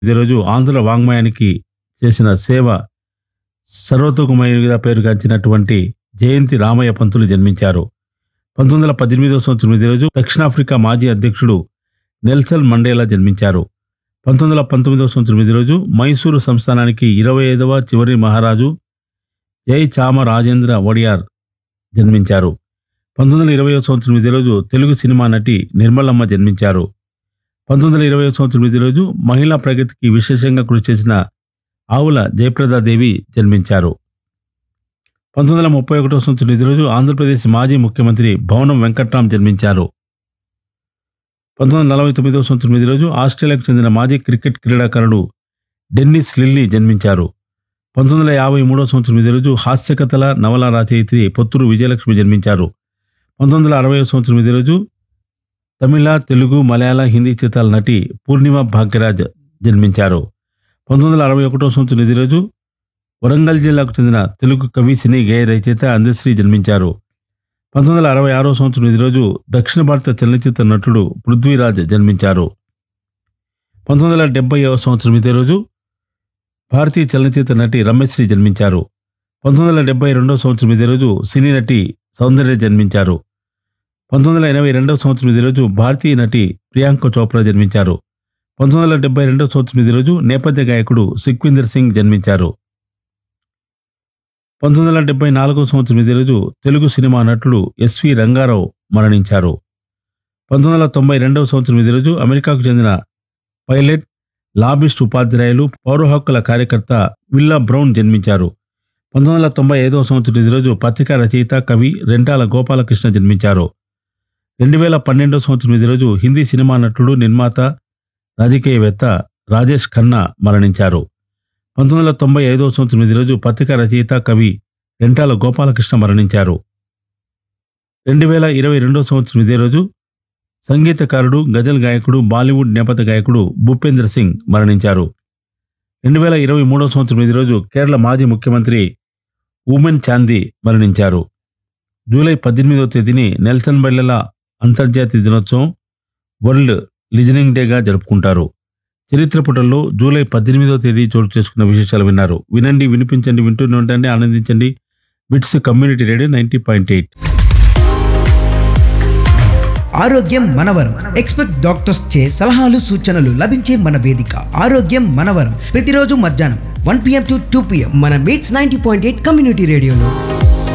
ఇదే రోజు ఆంధ్ర వాంగ్మయానికి చేసిన సేవ సర్వతోకమైన పేరుగాంచినటువంటి జయంతి రామయ్య పంతులు జన్మించారు పంతొమ్మిది వందల పద్దెనిమిదవ సంవత్సరం ఇదే రోజు దక్షిణాఫ్రికా మాజీ అధ్యక్షుడు నెల్సన్ మండేలా జన్మించారు పంతొమ్మిది వందల పంతొమ్మిదవ సంవత్సరం ఇదే రోజు మైసూరు సంస్థానానికి ఇరవై ఐదవ చివరి మహారాజు జై చామ రాజేంద్ర ఒడియార్ జన్మించారు పంతొమ్మిది వందల ఇరవై సంవత్సరం ఇదే రోజు తెలుగు సినిమా నటి నిర్మలమ్మ జన్మించారు పంతొమ్మిది వందల ఇరవై సంవత్సరం ఇదే రోజు మహిళా ప్రగతికి విశేషంగా కృషి చేసిన ఆవుల జయప్రదాదేవి జన్మించారు పంతొమ్మిది వందల ముప్పై ఒకటో సంవత్సరం ఇదే రోజు ఆంధ్రప్రదేశ్ మాజీ ముఖ్యమంత్రి భవనం వెంకట్రామ్ జన్మించారు పంతొమ్మిది వందల నలభై తొమ్మిదవ సంవత్సరం ఇదే రోజు ఆస్ట్రేలియాకు చెందిన మాజీ క్రికెట్ క్రీడాకారుడు డెన్నిస్ లిల్లీ జన్మించారు పంతొమ్మిది వందల యాభై మూడవ సంవత్సరం ఇదే రోజు హాస్యకథల నవల రచయిత్రి పొత్తూరు విజయలక్ష్మి జన్మించారు పంతొమ్మిది వందల అరవై సంవత్సరం ఇదే రోజు తమిళ తెలుగు మలయాళ హిందీ చిత్రాల నటి పూర్ణిమ భాగ్యరాజ్ జన్మించారు పంతొమ్మిది వందల అరవై ఒకటో సంవత్సరం ఇదే రోజు వరంగల్ జిల్లాకు చెందిన తెలుగు కవి సినీ గేయ రచయిత అందశ్రీ జన్మించారు పంతొమ్మిది వందల అరవై ఆరో సంవత్సరం ఇదే రోజు దక్షిణ భారత చలనచిత్ర నటుడు పృథ్వీరాజ్ జన్మించారు పంతొమ్మిది వందల డెబ్బైవ సంవత్సరం ఇదే రోజు భారతీయ చలనచిత్ర నటి రమ్యశ్రీ జన్మించారు పంతొమ్మిది వందల డెబ్బై రెండవ సంవత్సరం ఇదే రోజు సినీ నటి సౌందర్య జన్మించారు పంతొమ్మిది వందల ఎనభై రెండవ సంవత్సరం ఇదే రోజు భారతీయ నటి ప్రియాంక చోప్రా జన్మించారు పంతొమ్మిది వందల డెబ్బై రెండవ సంవత్సరం ఇదే రోజు నేపథ్య గాయకుడు సుఖ్వీందర్ సింగ్ జన్మించారు పంతొమ్మిది వందల డెబ్బై నాలుగవ సంవత్సరం ఇదే రోజు తెలుగు సినిమా నటుడు ఎస్వి రంగారావు మరణించారు పంతొమ్మిది వందల తొంభై రెండవ సంవత్సరం ఇదే రోజు అమెరికాకు చెందిన పైలట్ లాబిస్ట్ ఉపాధ్యాయులు పౌర హక్కుల కార్యకర్త విల్లా బ్రౌన్ జన్మించారు పంతొమ్మిది వందల తొంభై ఐదవ సంవత్సరం ఇదే రోజు పత్రికా రచయిత కవి రెంటాల గోపాలకృష్ణ జన్మించారు రెండు వేల పన్నెండవ సంవత్సరం ఇదే రోజు హిందీ సినిమా నటుడు నిర్మాత రాజకీయవేత్త రాజేష్ ఖన్నా మరణించారు పంతొమ్మిది వందల తొంభై ఐదవ సంవత్సరం ఇదే రోజు పత్రికా రచయిత కవి రెంటాల గోపాలకృష్ణ మరణించారు రెండు వేల ఇరవై రెండవ సంవత్సరం ఇదే రోజు సంగీతకారుడు గజల్ గాయకుడు బాలీవుడ్ నేపథ్య గాయకుడు భూపేంద్ర సింగ్ మరణించారు రెండు వేల ఇరవై మూడవ సంవత్సరం ఇదే రోజు కేరళ మాజీ ముఖ్యమంత్రి ఉమెన్ చాందీ మరణించారు జూలై పద్దెనిమిదవ తేదీని నెల్సన్ బెల్లెల అంతర్జాతీయ దినోత్సవం వరల్డ్ లిజనింగ్ డేగా జరుపుకుంటారు చరిత్ర పుటల్లో జూలై పద్దెనిమిదవ తేదీ చోటు చేసుకున్న విశేషాలు విన్నారు వినండి వినిపించండి వింటూనే ఉండండి ఆనందించండి BITS community radio ninety point eight ఆరోగ్యం మనవరం ఎక్స్పెక్ట్ డాక్టర్స్ చే సలహాలు సూచనలు లభించే మన వేదిక ఆరోగ్యం మనవరం ప్రతిరోజు మధ్యాహ్నం one PM to two PM మన మీట్స్ నైన్టీ పాయింట్ ఎయిట్ కమ్యూనిటీ రేడియోలో